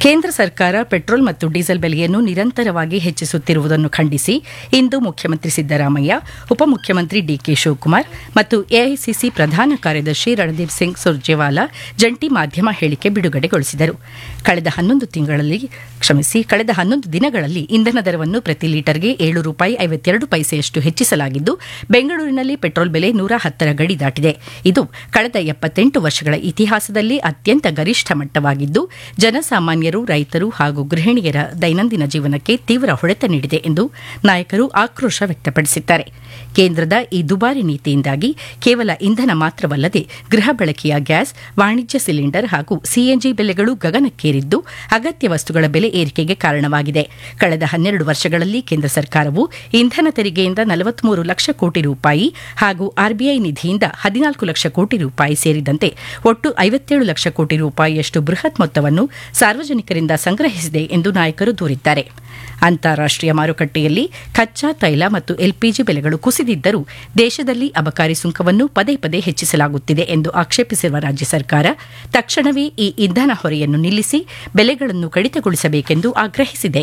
ಕೇಂದ್ರ ಸರ್ಕಾರ ಪೆಟ್ರೋಲ್ ಮತ್ತು ಡೀಸೆಲ್ ಬೆಲೆಯನ್ನು ನಿರಂತರವಾಗಿ ಹೆಚ್ಚಿಸುತ್ತಿರುವುದನ್ನು ಖಂಡಿಸಿ ಇಂದು ಮುಖ್ಯಮಂತ್ರಿ ಸಿದ್ದರಾಮಯ್ಯ ಉಪಮುಖ್ಯಮಂತ್ರಿ ಡಿಕೆ ಶಿವಕುಮಾರ್ ಮತ್ತು ಎಐಸಿಸಿ ಪ್ರಧಾನ ಕಾರ್ಯದರ್ಶಿ ರಣದೀಪ್ ಸಿಂಗ್ ಸುರ್ಜೇವಾಲಾ ಜಂಟಿ ಮಾಧ್ಯಮ ಹೇಳಿಕೆ ಬಿಡುಗಡೆಗೊಳಿಸಿದರು ಕಳೆದ ಹನ್ನೊಂದು ತಿಂಗಳಲ್ಲಿ ಕ್ಷಮಿಸಿ ಕಳೆದ ಹನ್ನೊಂದು ದಿನಗಳಲ್ಲಿ ಇಂಧನ ದರವನ್ನು ಪ್ರತಿ ಲೀಟರ್ಗೆ ಏಳು ರೂಪಾಯಿ ಐವತ್ತೆರಡು ಪೈಸೆಯಷ್ಟು ಹೆಚ್ಚಿಸಲಾಗಿದ್ದು ಬೆಂಗಳೂರಿನಲ್ಲಿ ಪೆಟ್ರೋಲ್ ಬೆಲೆ ನೂರ ಹತ್ತರ ಗಡಿ ದಾಟಿದೆ ಇದು ಕಳೆದ ಎಪ್ಪತ್ತೆಂಟು ವರ್ಷಗಳ ಇತಿಹಾಸದಲ್ಲಿ ಅತ್ಯಂತ ಗರಿಷ್ಠ ಮಟ್ಟವಾಗಿದ್ದು ಜನಸಾಮಾನ್ಯರು ರೈತರು ಹಾಗೂ ಗೃಹಿಣಿಯರ ದೈನಂದಿನ ಜೀವನಕ್ಕೆ ತೀವ್ರ ಹೊಡೆತ ನೀಡಿದೆ ಎಂದು ನಾಯಕರು ಆಕ್ರೋಶ ವ್ಯಕ್ತಪಡಿಸಿದ್ದಾರೆ ಕೇಂದ್ರದ ಈ ದುಬಾರಿ ನೀತಿಯಿಂದಾಗಿ ಕೇವಲ ಇಂಧನ ಮಾತ್ರವಲ್ಲದೆ ಗೃಹ ಬಳಕೆಯ ಗ್ಯಾಸ್ ವಾಣಿಜ್ಯ ಸಿಲಿಂಡರ್ ಹಾಗೂ ಸಿಎನ್ಜಿ ಬೆಲೆಗಳು ಗಗನಕ್ಕೇರಿದ್ದು ಅಗತ್ಯ ವಸ್ತುಗಳ ಬೆಲೆ ಏರಿಕೆಗೆ ಕಾರಣವಾಗಿದೆ ಕಳೆದ ಹನ್ನೆರಡು ವರ್ಷಗಳಲ್ಲಿ ಕೇಂದ್ರ ಸರ್ಕಾರವು ಇಂಧನ ತೆರಿಗೆಯಿಂದ ನಲವತ್ಮೂರು ಲಕ್ಷ ಕೋಟಿ ರೂಪಾಯಿ ಹಾಗೂ ಆರ್ಬಿಐ ನಿಧಿಯಿಂದ ಹದಿನಾಲ್ಕು ಲಕ್ಷ ಕೋಟಿ ರೂಪಾಯಿ ಸೇರಿದಂತೆ ಒಟ್ಟು ಐವತ್ತೇಳು ಲಕ್ಷ ಕೋಟಿ ರೂಪಾಯಿಯಷ್ಟು ಬೃಹತ್ ಮೊತ್ತವನ್ನು ಸಾರ್ವಜನಿಕರಿಂದ ಸಂಗ್ರಹಿಸಿದೆ ಎಂದು ನಾಯಕರು ದೂರಿದ್ದಾರೆ ಅಂತಾರಾಷ್ಟೀಯ ಮಾರುಕಟ್ಟೆಯಲ್ಲಿ ಕಚ್ಚಾ ತೈಲ ಮತ್ತು ಎಲ್ಪಿಜಿ ಬೆಲೆಗಳು ಕುಸಿದಿದ್ದರೂ ದೇಶದಲ್ಲಿ ಅಬಕಾರಿ ಸುಂಕವನ್ನು ಪದೇ ಪದೇ ಹೆಚ್ಚಿಸಲಾಗುತ್ತಿದೆ ಎಂದು ಆಕ್ಷೇಪಿಸಿರುವ ರಾಜ್ಯ ಸರ್ಕಾರ ತಕ್ಷಣವೇ ಈ ಇಂಧನ ಹೊರೆಯನ್ನು ನಿಲ್ಲಿಸಿ ಬೆಲೆಗಳನ್ನು ಕಡಿತಗೊಳಿಸಬೇಕೆಂದು ಆಗ್ರಹಿಸಿದೆ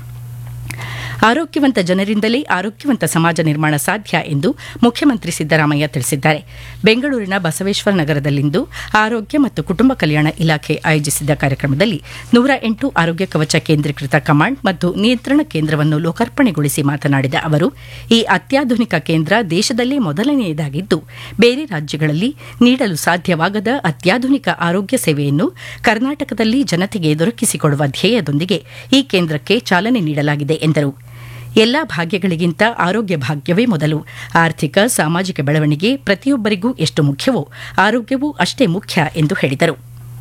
ಆರೋಗ್ಯವಂತ ಜನರಿಂದಲೇ ಆರೋಗ್ಯವಂತ ಸಮಾಜ ನಿರ್ಮಾಣ ಸಾಧ್ಯ ಎಂದು ಮುಖ್ಯಮಂತ್ರಿ ಸಿದ್ದರಾಮಯ್ಯ ತಿಳಿಸಿದ್ದಾರೆ ಬೆಂಗಳೂರಿನ ಬಸವೇಶ್ವರ ನಗರದಲ್ಲಿಂದು ಆರೋಗ್ಯ ಮತ್ತು ಕುಟುಂಬ ಕಲ್ಯಾಣ ಇಲಾಖೆ ಆಯೋಜಿಸಿದ್ದ ಕಾರ್ಯಕ್ರಮದಲ್ಲಿ ನೂರ ಎಂಟು ಆರೋಗ್ಯ ಕವಚ ಕೇಂದ್ರೀಕೃತ ಕಮಾಂಡ್ ಮತ್ತು ನಿಯಂತ್ರಣ ಕೇಂದ್ರವನ್ನು ಲೋಕಾರ್ಪಣೆಗೊಳಿಸಿ ಮಾತನಾಡಿದ ಅವರು ಈ ಅತ್ಯಾಧುನಿಕ ಕೇಂದ್ರ ದೇಶದಲ್ಲೇ ಮೊದಲನೆಯದಾಗಿದ್ದು ಬೇರೆ ರಾಜ್ಯಗಳಲ್ಲಿ ನೀಡಲು ಸಾಧ್ಯವಾಗದ ಅತ್ಯಾಧುನಿಕ ಆರೋಗ್ಯ ಸೇವೆಯನ್ನು ಕರ್ನಾಟಕದಲ್ಲಿ ಜನತೆಗೆ ದೊರಕಿಸಿಕೊಡುವ ಧ್ಯೇಯದೊಂದಿಗೆ ಈ ಕೇಂದ್ರಕ್ಕೆ ಚಾಲನೆ ನೀಡಲಾಗಿದೆ ಎಂದರು ಎಲ್ಲಾ ಭಾಗ್ಯಗಳಿಗಿಂತ ಆರೋಗ್ಯ ಭಾಗ್ಯವೇ ಮೊದಲು ಆರ್ಥಿಕ ಸಾಮಾಜಿಕ ಬೆಳವಣಿಗೆ ಪ್ರತಿಯೊಬ್ಬರಿಗೂ ಎಷ್ಟು ಮುಖ್ಯವೋ ಆರೋಗ್ಯವೂ ಅಷ್ಟೇ ಮುಖ್ಯ ಎಂದು ಹೇಳಿದರು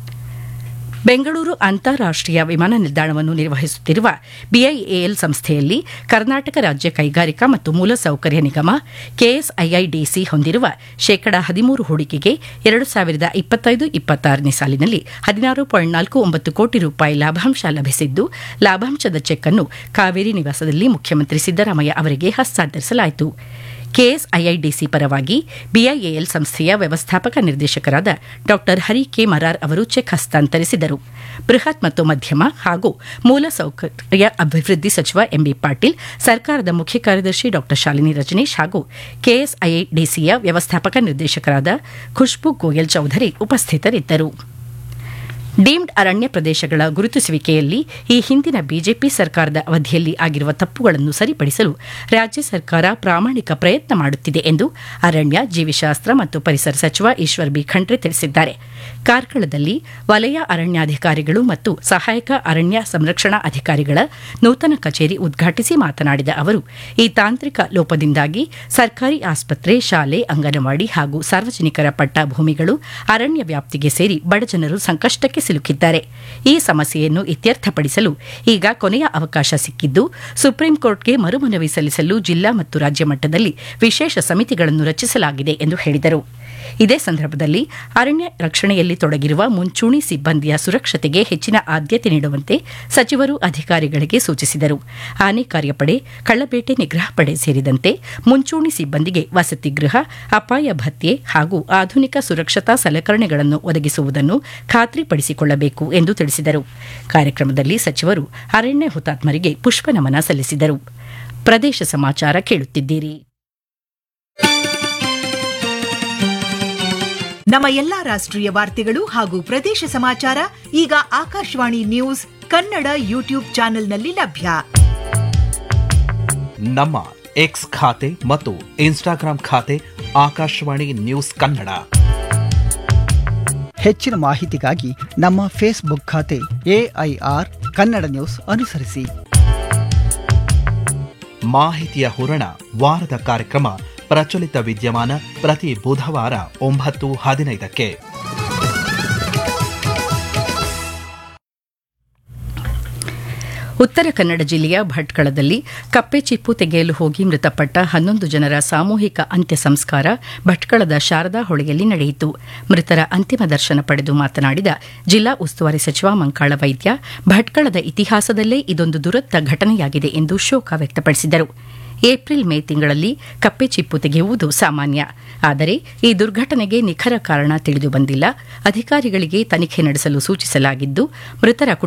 ಬೆಂಗಳೂರು ಅಂತಾರಾಷ್ಟೀಯ ವಿಮಾನ ನಿಲ್ದಾಣವನ್ನು ನಿರ್ವಹಿಸುತ್ತಿರುವ ಬಿಐಎಎಲ್ ಸಂಸ್ಥೆಯಲ್ಲಿ ಕರ್ನಾಟಕ ರಾಜ್ಯ ಕೈಗಾರಿಕಾ ಮತ್ತು ಮೂಲಸೌಕರ್ಯ ನಿಗಮ ಕೆಎಸ್ಐಐಡಿಸಿ ಹೊಂದಿರುವ ಶೇಕಡಾ ಹದಿಮೂರು ಹೂಡಿಕೆಗೆ ಎರಡು ಸಾವಿರದ ಇಪ್ಪತ್ತೈದು ಇಪ್ಪತ್ತಾರನೇ ಸಾಲಿನಲ್ಲಿ ಹದಿನಾರು ಪಾಯಿಂಟ್ ನಾಲ್ಕು ಒಂಬತ್ತು ಕೋಟಿ ರೂಪಾಯಿ ಲಾಭಾಂಶ ಲಭಿಸಿದ್ದು ಲಾಭಾಂಶದ ಚೆಕ್ ಅನ್ನು ಕಾವೇರಿ ನಿವಾಸದಲ್ಲಿ ಮುಖ್ಯಮಂತ್ರಿ ಸಿದ್ದರಾಮಯ್ಯ ಅವರಿಗೆ ಹಸ್ತಾಂತರಿಸಲಾಯಿತು ಕೆಎಸ್ಐಐಡಿಸಿ ಪರವಾಗಿ ಬಿಐಎಎಲ್ ಸಂಸ್ಥೆಯ ವ್ಯವಸ್ಥಾಪಕ ನಿರ್ದೇಶಕರಾದ ಡಾ ಹರಿ ಕೆ ಮರಾರ್ ಅವರು ಚೆಕ್ ಹಸ್ತಾಂತರಿಸಿದರು ಬೃಹತ್ ಮತ್ತು ಮಧ್ಯಮ ಹಾಗೂ ಮೂಲಸೌಕರ್ಯ ಅಭಿವೃದ್ಧಿ ಸಚಿವ ಎಂಬಿ ಪಾಟೀಲ್ ಸರ್ಕಾರದ ಮುಖ್ಯ ಕಾರ್ಯದರ್ಶಿ ಡಾ ಶಾಲಿನಿ ರಜನೀಶ್ ಹಾಗೂ ಕೆಎಸ್ಐಐಡಿಸಿಯ ವ್ಯವಸ್ಥಾಪಕ ನಿರ್ದೇಶಕರಾದ ಖುಷ್ಬು ಗೋಯಲ್ ಚೌಧರಿ ಉಪಸ್ಥಿತರಿದ್ದರು ಡೀಮ್ಡ್ ಅರಣ್ಯ ಪ್ರದೇಶಗಳ ಗುರುತಿಸುವಿಕೆಯಲ್ಲಿ ಈ ಹಿಂದಿನ ಬಿಜೆಪಿ ಸರ್ಕಾರದ ಅವಧಿಯಲ್ಲಿ ಆಗಿರುವ ತಪ್ಪುಗಳನ್ನು ಸರಿಪಡಿಸಲು ರಾಜ್ಯ ಸರ್ಕಾರ ಪ್ರಾಮಾಣಿಕ ಪ್ರಯತ್ನ ಮಾಡುತ್ತಿದೆ ಎಂದು ಅರಣ್ಯ ಜೀವಿಶಾಸ್ತ್ರ ಮತ್ತು ಪರಿಸರ ಸಚಿವ ಈಶ್ವರ್ ಬಿ ಖಂಡ್ರೆ ತಿಳಿಸಿದ್ದಾರೆ ಕಾರ್ಕಳದಲ್ಲಿ ವಲಯ ಅರಣ್ಯಾಧಿಕಾರಿಗಳು ಮತ್ತು ಸಹಾಯಕ ಅರಣ್ಯ ಸಂರಕ್ಷಣಾ ಅಧಿಕಾರಿಗಳ ನೂತನ ಕಚೇರಿ ಉದ್ಘಾಟಿಸಿ ಮಾತನಾಡಿದ ಅವರು ಈ ತಾಂತ್ರಿಕ ಲೋಪದಿಂದಾಗಿ ಸರ್ಕಾರಿ ಆಸ್ಪತ್ರೆ ಶಾಲೆ ಅಂಗನವಾಡಿ ಹಾಗೂ ಸಾರ್ವಜನಿಕರ ಪಟ್ಟ ಭೂಮಿಗಳು ಅರಣ್ಯ ವ್ಯಾಪ್ತಿಗೆ ಸೇರಿ ಬಡಜನರು ಸಂಕಷ್ಟಕ್ಕೆ ಸಿಲುಕಿದ್ದಾರೆ ಈ ಸಮಸ್ಯೆಯನ್ನು ಇತ್ಯರ್ಥಪಡಿಸಲು ಈಗ ಕೊನೆಯ ಅವಕಾಶ ಸಿಕ್ಕಿದ್ದು ಸುಪ್ರೀಂ ಕೋರ್ಟ್ಗೆ ಮರುಮನವಿ ಸಲ್ಲಿಸಲು ಜಿಲ್ಲಾ ಮತ್ತು ರಾಜ್ಯ ಮಟ್ಟದಲ್ಲಿ ವಿಶೇಷ ಸಮಿತಿಗಳನ್ನು ರಚಿಸಲಾಗಿದೆ ಎಂದು ಹೇಳಿದರು ಇದೇ ಸಂದರ್ಭದಲ್ಲಿ ಅರಣ್ಯ ರಕ್ಷಣೆಯಲ್ಲಿ ತೊಡಗಿರುವ ಮುಂಚೂಣಿ ಸಿಬ್ಬಂದಿಯ ಸುರಕ್ಷತೆಗೆ ಹೆಚ್ಚಿನ ಆದ್ಯತೆ ನೀಡುವಂತೆ ಸಚಿವರು ಅಧಿಕಾರಿಗಳಿಗೆ ಸೂಚಿಸಿದರು ಆನೆ ಕಾರ್ಯಪಡೆ ಕಳ್ಳಬೇಟೆ ನಿಗ್ರಹ ಪಡೆ ಸೇರಿದಂತೆ ಮುಂಚೂಣಿ ಸಿಬ್ಬಂದಿಗೆ ವಸತಿ ಗೃಹ ಅಪಾಯ ಭತ್ಯೆ ಹಾಗೂ ಆಧುನಿಕ ಸುರಕ್ಷತಾ ಸಲಕರಣೆಗಳನ್ನು ಒದಗಿಸುವುದನ್ನು ಖಾತ್ರಿಪಡಿಸಿಕೊಳ್ಳಬೇಕು ಎಂದು ತಿಳಿಸಿದರು ಕಾರ್ಯಕ್ರಮದಲ್ಲಿ ಸಚಿವರು ಅರಣ್ಯ ಹುತಾತ್ಮರಿಗೆ ಪುಷ್ಪನಮನ ಸಲ್ಲಿಸಿದರು ಪ್ರದೇಶ ಸಮಾಚಾರ ಕೇಳುತ್ತಿದ್ದೀರಿ ನಮ್ಮ ಎಲ್ಲಾ ರಾಷ್ಟ್ರೀಯ ವಾರ್ತೆಗಳು ಹಾಗೂ ಪ್ರದೇಶ ಸಮಾಚಾರ ಈಗ ಆಕಾಶವಾಣಿ ನ್ಯೂಸ್ ಕನ್ನಡ ಯೂಟ್ಯೂಬ್ ಚಾನೆಲ್ನಲ್ಲಿ ಲಭ್ಯ ನಮ್ಮ ಎಕ್ಸ್ ಖಾತೆ ಮತ್ತು ಇನ್ಸ್ಟಾಗ್ರಾಂ ಖಾತೆ ಆಕಾಶವಾಣಿ ನ್ಯೂಸ್ ಕನ್ನಡ ಹೆಚ್ಚಿನ ಮಾಹಿತಿಗಾಗಿ ನಮ್ಮ ಫೇಸ್ಬುಕ್ ಖಾತೆ ಎಐಆರ್ ಕನ್ನಡ ನ್ಯೂಸ್ ಅನುಸರಿಸಿ ಮಾಹಿತಿಯ ಹೂರಣ ವಾರದ ಕಾರ್ಯಕ್ರಮ ಪ್ರಚಲಿತ ವಿದ್ಯಮಾನ ಪ್ರತಿ ಬುಧವಾರ ಒಂಬತ್ತು ಹದಿನೈದಕ್ಕೆ ಉತ್ತರ ಕನ್ನಡ ಜಿಲ್ಲೆಯ ಭಟ್ಕಳದಲ್ಲಿ ಕಪ್ಪೆ ಚಿಪ್ಪು ತೆಗೆಯಲು ಹೋಗಿ ಮೃತಪಟ್ಟ ಹನ್ನೊಂದು ಜನರ ಸಾಮೂಹಿಕ ಅಂತ್ಯ ಸಂಸ್ಕಾರ ಭಟ್ಕಳದ ಶಾರದಾ ಹೊಳೆಯಲ್ಲಿ ನಡೆಯಿತು ಮೃತರ ಅಂತಿಮ ದರ್ಶನ ಪಡೆದು ಮಾತನಾಡಿದ ಜಿಲ್ಲಾ ಉಸ್ತುವಾರಿ ಸಚಿವ ಮಂಕಾಳ ವೈದ್ಯ ಭಟ್ಕಳದ ಇತಿಹಾಸದಲ್ಲೇ ಇದೊಂದು ದುರಂತ ಘಟನೆಯಾಗಿದೆ ಎಂದು ಶೋಕ ವ್ಯಕ್ತಪಡಿಸಿದರು ಏಪ್ರಿಲ್ ಮೇ ತಿಂಗಳಲ್ಲಿ ಕಪ್ಪೆ ಚಿಪ್ಪು ತೆಗೆಯುವುದು ಸಾಮಾನ್ಯ ಆದರೆ ಈ ದುರ್ಘಟನೆಗೆ ನಿಖರ ಕಾರಣ ತಿಳಿದು ಬಂದಿಲ್ಲ ಅಧಿಕಾರಿಗಳಿಗೆ ತನಿಖೆ ನಡೆಸಲು ಸೂಚಿಸಲಾಗಿದ್ದು ಮೃತರ